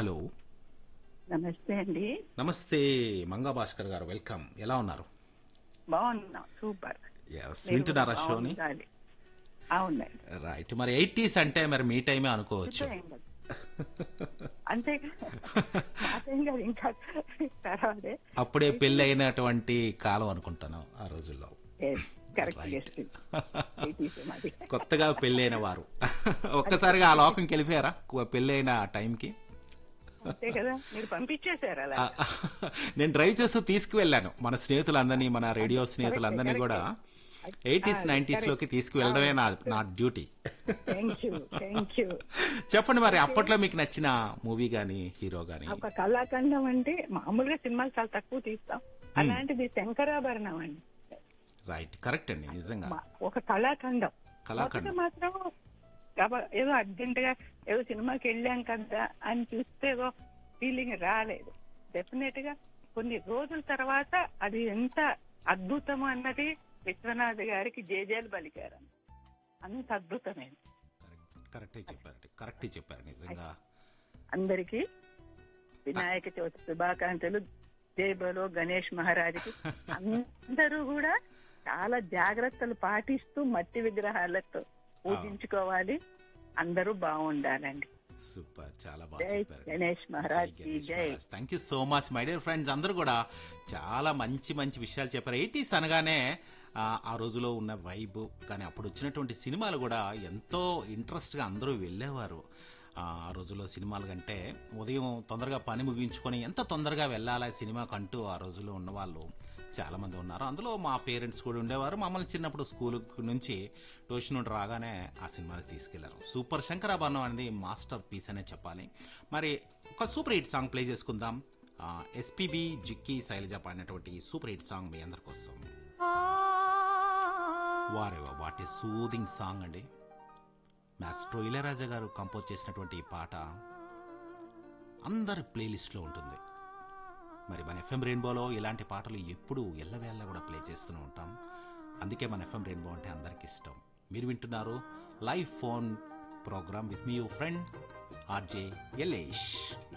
Hello నమస్తే అండి నమస్తే మంగా భాస్కర్ గారు వెల్కమ్ ఎలా ఉన్నారు బాగున్నా సూపర్ ఎస్ మీరు వింటున్నారా కూడా షోని బాగుండాలి. అవునండి రైట్ మరి ఎయిటీస్ అంటే మరి మీ టైమే అనుకోవచ్చు ఏం కాదు. అంతే మాటేం కాదు ఇంకా తర్వాతే అప్పుడే పెళ్లి అయినటువంటి కాలం అనుకుంటాను ఆ రోజుల్లో కరెక్ట్ Right. చేస్తుంది ఎయిటీస్ మాది కొత్తగా పెళ్ళైన వారు ఒక్కసారిగా ఆ లోకంకి వెళ్ళిపోయారా పెళ్ళైన టైంకి అంతే కదా మీరు పంపించేశారు అలా ఆ, నేను డ్రైవ్ చేస్తూ తీసుకువెళ్ళాను మన స్నేహితులందరినీ మన రేడియో స్నేహితులందరినీ కూడా ఎయిటీస్ నైన్టీస్ లోకి తీసుకువెళ్ళడమే నా నా duty thank you thank you చెప్పండి మరి అప్పట్లో మీకు నచ్చిన మూవీ గానీ హీరో గానీ ఒక కళాఖండం అంటే మామూలుగా సినిమాలు చాలా తక్కువ తీస్తాం అలాంటిది శంకరాభరణం అండి రైట్ కరెక్ట్ అండి నిజంగా మా- ఒక కళాఖండం కళాఖండం. మొదట మాత్రం గబ- ఏదో అర్జెంట్ గా ఏదో సినిమాకి వెళ్ళాం కదా అని చూస్తే ఏదో ఫీలింగ్ రాలేదు డెఫినెట్ గా కొన్ని రోజుల తర్వాత అది ఎంత అద్భుతం అన్నది విశ్వనాథ్ గారికి జేజేలు పలికారు అంత అద్భుతమైంది కరెక్టే చెప్పారు కరెక్టే చెప్పారు నిజంగా అందరికి వినాయక చవితి శుభాకాంక్షలు జయబలో గణేష్ మహారాజుకి అందరూ కూడా చాలా జాగ్రత్తలు పాటిస్తూ మట్టి విగ్రహాలతో పూజించుకోవాలి అందరూ బాగుండాలండి సూపర్ చాలా బాగా జై చెప్పారు గణేష్ మహారాజ్ కి జై thank you so much my dear friends అందరూ కూడా చాలా మంచి మంచి విషయాలు చెప్పారు ఎయిటీస్ అనగానే ఆ, ఆ రోజులో ఉన్న వైబ్ కానీ అప్పుడు వచ్చినటువంటి సినిమాలు కూడా ఎంతో ఇంట్రెస్ట్గా అందరూ వెళ్ళేవారు ఆ ఆ రోజుల్లో సినిమాలు కంటే ఉదయం తొందరగా పని ముగించుకొని ఎంత తొందరగా వెళ్ళాలా సినిమాకి అంటూ ఆ రోజుల్లో ఉన్నవాళ్ళు చాలా మంది ఉన్నారు అందులో మా పేరెంట్స్ కూడా ఉండేవారు మమ్మల్ని చిన్నప్పుడు స్కూల్ నుంచి ట్యూషన్ నుండి రాగానే ఆ సినిమాకి తీసుకెళ్లారు సూపర్ శంకరాభరణం అనేది మాస్టర్ పీస్ అనే చెప్పాలి మరి ఒక సూపర్ హిట్ సాంగ్ ప్లే చేసుకుందాం ఎస్పీబి జిక్కి శైలజ పాడినటువంటి సూపర్ హిట్ సాంగ్ మీ అందరి కోసం వారేవా వాట్ ఏ సూదింగ్ సాంగ్ అండి మాస్ట్రో ఇళయరాజా గారు కంపోజ్ చేసినటువంటి ఈ పాట అందరి ప్లేలిస్ట్లో ఉంటుంది మరి మన ఎఫ్ఎం రెయిన్బోలో ఇలాంటి పాటలు ఎప్పుడు ఎల్లవేళ్ళ కూడా ప్లే చేస్తూనే ఉంటాం అందుకే మన ఎఫ్ఎం రెయిన్బో అంటే అందరికి ఇష్టం మీరు వింటున్నారు లైవ్ ఫోన్ ప్రోగ్రామ్ విత్ మీ ఫ్రెండ్ ఆర్జే ఎల్లేష్